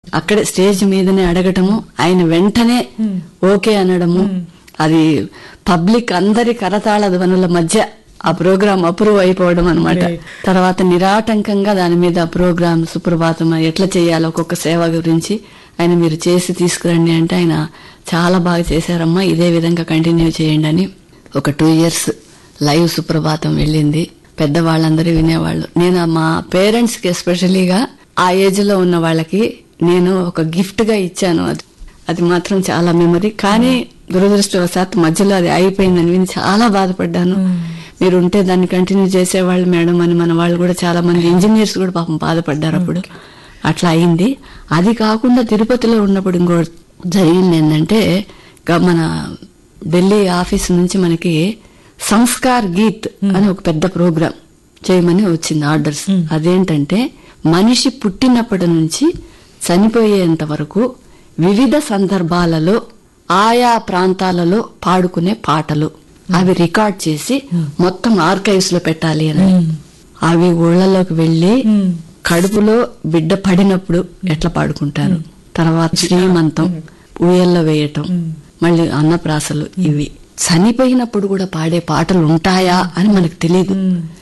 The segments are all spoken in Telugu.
అక్కడే స్టేజ్ మీదనే అడగటము ఆయన వెంటనే ఓకే అనడము అది పబ్లిక్ అందరి కరతాళ ధ్వనుల మధ్య ఆ ప్రోగ్రామ్ అప్రూవ్ అయిపోవడం అనమాట Right. తర్వాత నిరాటంకంగా దాని మీద ఆ ప్రోగ్రామ్ సుప్రభాతం ఎట్లా చేయాలో ఒక్కొక్క సేవ గురించి ఆయన మీరు చేసి తీసుకురండి అంటే ఆయన చాలా బాగా చేశారమ్మా ఇదే విధంగా కంటిన్యూ చేయండి అని ఒక టూ ఇయర్స్ లైవ్ సుప్రభాతం వెళ్ళింది పెద్దవాళ్ళందరూ వినేవాళ్ళు నేను మా పేరెంట్స్ కి ఎస్పెషలీగా ఆ ఏజ్ లో ఉన్న వాళ్ళకి నేను ఒక గిఫ్ట్ గా ఇచ్చాను అది అది మాత్రం చాలా మెమరీ కానీ దురదృష్టవశాత్తు మధ్యలో అది అయిపోయిందని విని చాలా బాధపడ్డాను మీరు ఉంటే దాన్ని కంటిన్యూ చేసేవాళ్ళు మేడం అని మన వాళ్ళు కూడా చాలా మంది ఇంజనీర్స్ కూడా పాపం బాధపడ్డారు అప్పుడు అట్లా అయింది అది కాకుండా తిరుపతిలో ఉన్నప్పుడు ఇంకో జరిగింది ఏంటంటే గ- మన ఢిల్లీ ఆఫీస్ నుంచి మనకి సంస్కార్ గీత్ అని ఒక పెద్ద ప్రోగ్రాం చేయమని వచ్చింది ఆర్డర్స్ అదేంటంటే మనిషి పుట్టినప్పటి నుంచి చనిపోయేంత వరకు వివిధ సందర్భాలలో ఆయా ప్రాంతాలలో పాడుకునే పాటలు అవి రికార్డ్ చేసి మొత్తం ఆర్కైవ్స్ లో పెట్టాలి అని అవి ఊళ్ళలోకి వెళ్లి కడుపులో బిడ్డ పడినప్పుడు ఎట్లా పాడుకుంటారు తర్వాత శ్రీమంతం ఊయల్లో వేయటం మళ్ళీ అన్నప్రాసలు ఇవి చనిపోయినప్పుడు కూడా పాడే పాటలు ఉంటాయా అని మనకు తెలియదు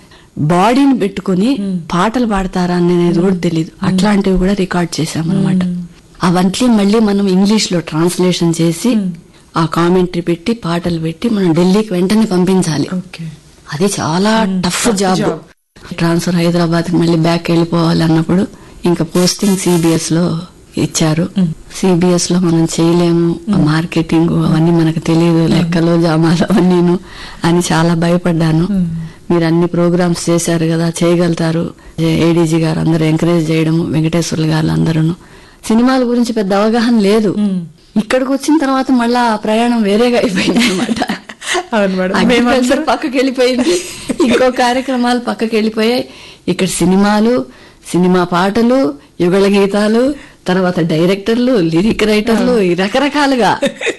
బాడీని పెట్టుకుని పాటలు పాడతారా అనేది కూడా తెలియదు అట్లాంటివి కూడా రికార్డ్ చేశామన్నమాట అవన్నీ మళ్ళీ మనం ఇంగ్లీష్ లో ట్రాన్స్లేషన్ చేసి ఆ కామెంటరీ పెట్టి పాటలు పెట్టి మనం ఢిల్లీకి వెంటనే పంపించాలి ఓకే అది చాలా tough job job. Transfer Hyderabad కి మళ్ళీ బ్యాక్ వెళ్ళిపోవాలి అన్నప్పుడు ఇంకా పోస్టింగ్ సిబిఎస్ లో ఇచ్చారు సిబిఎస్ లో మనం చేయలేము మార్కెటింగ్ అవన్నీ మనకు తెలియదు లెక్కలు జామాలు అవన్నీను అని చాలా భయపడ్డాను మీరు అన్ని ప్రోగ్రామ్స్ చేశారు కదా చేయగలుగుతారు ఏడీజీ గారు అందరూ ఎంకరేజ్ చేయడము వెంకటేశ్వర్లు గారు అందరూ సినిమాల గురించి పెద్ద అవగాహన లేదు ఇక్కడికి వచ్చిన తర్వాత మళ్ళా ఆ ప్రయాణం వేరేగా అయిపోయింది అనమాట అవును మేడం అగ్రికల్చర్ పక్కకి వెళ్ళిపోయింది ఇంకో కార్యక్రమాలు పక్కకి వెళ్ళిపోయాయి ఇక్కడ సినిమాలు సినిమా పాటలు యుగళ గీతాలు తర్వాత డైరెక్టర్లు లిరిక్ రైటర్లు ఈ రకరకాలుగా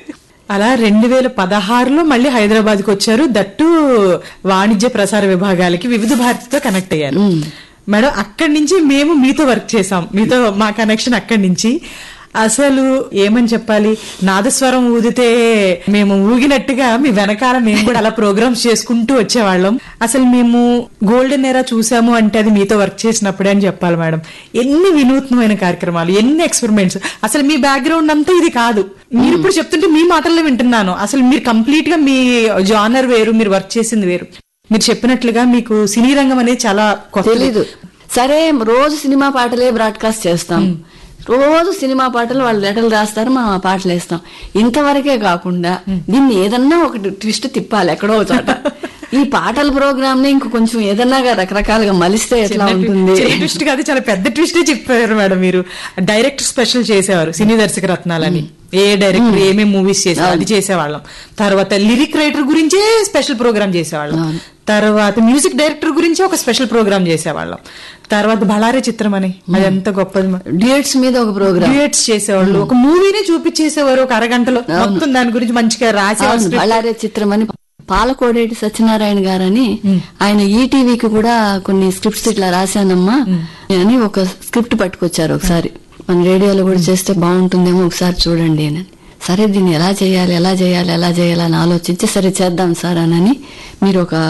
అలా రెండు వేల పదహారులో మళ్ళీ హైదరాబాద్ కి వచ్చారు దట్టు వాణిజ్య ప్రసార విభాగాలకి వివిధ భారతితో కనెక్ట్ అయ్యారు మేడం అక్కడి నుంచి మేము మీతో వర్క్ చేసాం మీతో మా కనెక్షన్ అక్కడి నుంచి అసలు ఏమని చెప్పాలి నాదస్వరం ఊదితే మేము ఊగినట్టుగా మీ వెనకాల మేము కూడా అలా ప్రోగ్రామ్స్ చేసుకుంటూ వచ్చేవాళ్ళం అసలు మేము గోల్డెన్ ఎరా చూసాము అంటే అది మీతో వర్క్ చేసినప్పుడే అని చెప్పాలి మేడం ఎన్ని వినూత్నమైన కార్యక్రమాలు ఎన్ని ఎక్స్పెరిమెంట్స్ అసలు మీ బ్యాక్గ్రౌండ్ అంతా ఇది కాదు మీరు ఇప్పుడు చెప్తుంటే మీ మాటల్లో వింటున్నాను అసలు మీరు కంప్లీట్ గా మీ జానర్ వేరు మీరు వర్క్ చేసింది వేరు మీరు చెప్పినట్లుగా మీకు సినీ రంగం అనేది చాలా కొత్త తెలీదు సరే రోజు సినిమా పాటలే బ్రాడ్కాస్ట్ చేస్తాం రోజు సినిమా పాటలు వాళ్ళు లెటర్లు రాస్తారు మనం ఆ పాటలు వేస్తాం ఇంతవరకే కాకుండా దీన్ని ఏదన్నా ఒకటి ట్విస్ట్ తిప్పాలి ఎక్కడో ఒక చోట ఈ పాటల ప్రోగ్రామ్ ని ఇంక కొంచెం ఏదన్నా రకరకాలుగా మలిస్తే ఎట్లా ఉంటుంది ట్విస్ట్ కాదు చాలా పెద్ద ట్విస్టే చెప్పారు మేడం మీరు డైరెక్టర్ స్పెషల్ చేసేవారు సినీ దర్శక రత్నాలని ఏ డైరెక్టర్ ఏమేమి మూవీస్ చేసేవారు అది చేసేవాళ్ళం తర్వాత లిరిక్ రైటర్ గురించే స్పెషల్ ప్రోగ్రామ్ చేసేవాళ్ళం తర్వాత మ్యూజిక్ డైరెక్టర్ గురించి ఒక స్పెషల్ ప్రోగ్రామ్ చేసేవాళ్ళం తర్వాత బళారే చిత్రం అని అది ఎంత గొప్పది డ్యూయట్స్ మీద ఒక ప్రోగ్రామ్ డ్యూయట్స్ చేసేవాళ్ళు ఒక మూవీనే చూపించేసేవారు ఒక అరగంటలో మొత్తం దాని గురించి మంచిగా రాసేవాళ్ళు అవును, బళ్ళారే చిత్రం అని పాలకోడేటి సత్యనారాయణ గారని ఆయన ఈటీవీకి కూడా కొన్ని స్క్రిప్ట్స్ ఇట్లా రాశానమ్మా అని ఒక స్క్రిప్ట్ పట్టుకొచ్చారు ఒకసారి మన రేడియోలో కూడా చేస్తే బాగుంటుందేమో ఒకసారి చూడండి అని సరే దీన్ని ఎలా చేయాలి ఎలా చేయాలి ఎలా చేయాలి అని ఆలోచించి సరే చేద్దాం సార్ అని మీరు ఒక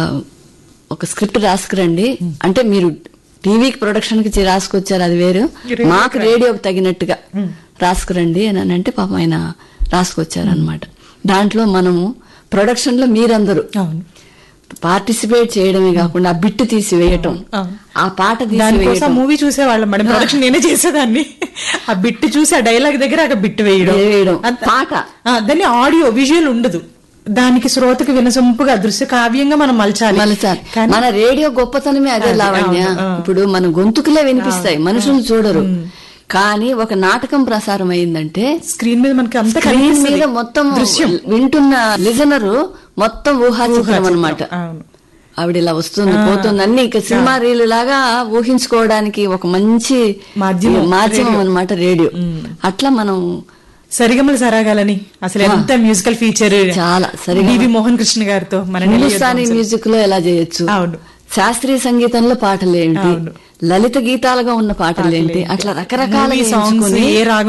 ఒక స్క్రిప్ట్ రాసుకురండి అంటే మీరు టీవీకి ప్రొడక్షన్ కి రాసుకొచ్చారు అది వేరు మాకు రేడియోకి తగినట్టుగా రాసుకురండి అని అంటే పాపం ఆయన రాసుకొచ్చారు అనమాట దాంట్లో మనము ప్రొడక్షన్ లో మీరందరూ అవును పార్టిసిపేట్ చేయడమే కాకుండా ఆ బిట్టు తీసివేయటం అవును. ఆ పాట దానికోసం తీసివేయటం మూవీ చూసేవాళ్ళం మేడం ప్రొడక్షన్ నేనే చేసేదాన్ని ఆ బిట్ చూసి ఆ డైలాగ్ దగ్గర ఆ బిట్ వేయడం వేయడం. అంత- పాట. ఆ, దాన్ని ఆడియో విజువల్ ఉండదు దానికి శ్రోతకు వినసొంపుగా దృశ్య కావ్యంగా మనం మలచాలి మలచాలి కానీ మన రేడియో గొప్పతనమే అదే అది, లావణ్య అవును, ఆ. ఇప్పుడు మన గొంతుకులే వినిపిస్తాయి మనుషులు చూడరు కానీ ఒక నాటకం ప్రసారం అయిందంటే స్క్రీన్ మీద మనకి అంత స్క్రీన్ మీద మొత్తం దృశ్యం వింటున్న లిజనరు మొత్తం ఊహాచిత్రం అనమాట అవును ఆవిడ ఇలా వస్తుంది పోతుంది అన్ని ఇక సినిమా రీల్ లాగా ఊహించుకోవడానికి ఒక మంచి మాధ్యమం, మాధ్యమం అనమాట రేడియో అట్లా మనం సరిగమలు సరాగాలని అసలు ఎంత మ్యూజికల్ ఫీచర్ చాలా సరిగమ. డివి మోహన్ కృష్ణ గారితో మన ఢిల్లీ హిందుస్థానీ యుద్ధం. మ్యూజిక్ లో ఎలా చేయొచ్చు అవును శాస్త్రీయ సంగీతంలో పాటలు ఏంటి అవును. లలిత గీతాలుగా ఉన్న పాటలు ఏంటి అట్లా రకరకాల Movie songs ఏ రాగం